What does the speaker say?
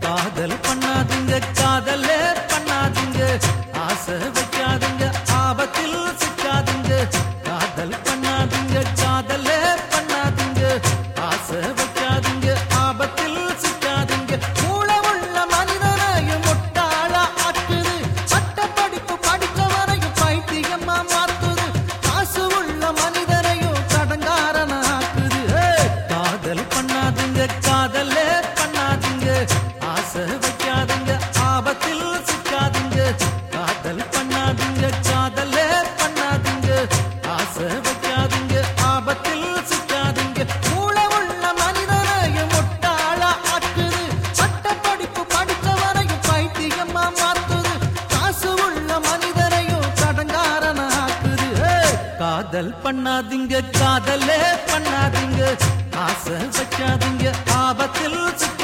காதல் பண்ணாதீங்க காதலே பண்ணாதீங்க ஆசை வைக்காதீங்க ஆபத்தில் சிக்காதீங்க காதல் பண்ணாதீங்க காதலே பண்ணாதீங்க ஆசை வைக்காதீங்க ஆபத்தில் சிக்காதீங்க மூளை உள்ள மனிதனையும் முட்டாளா ஆக்குது சட்ட படிப்பு படித்தவரையும் பைத்தியமா மாத்துது காசு உள்ள மனிதரையும் கடங்காரன ஆக்குது ஏய், காதல் பண்ணாதீங்க காதலே பண்ணாதீங்க ஆசை வைக்காதீங்க ஆபத்தில் சிக்காதீங்க காதல் பண்ணாதீங்க காதலே பண்ணாதீங்க ஆசை வைக்காதீங்க ஆபத்தில் சிக்காதீங்க மூளை உள்ள மனிதனையும் முட்டாளா ஆக்குது சட்ட படிப்பு படித்தவரையும் பைத்தியமா மாத்துது காசு உள்ள மனிதரையும் கடங்காரன ஆக்குது ஏய், காதல் பண்ணாதீங்க காதலே பண்ணாதீங்க ஆசை வைக்காதீங்க ஆபத்தில் சிக்காதீங்க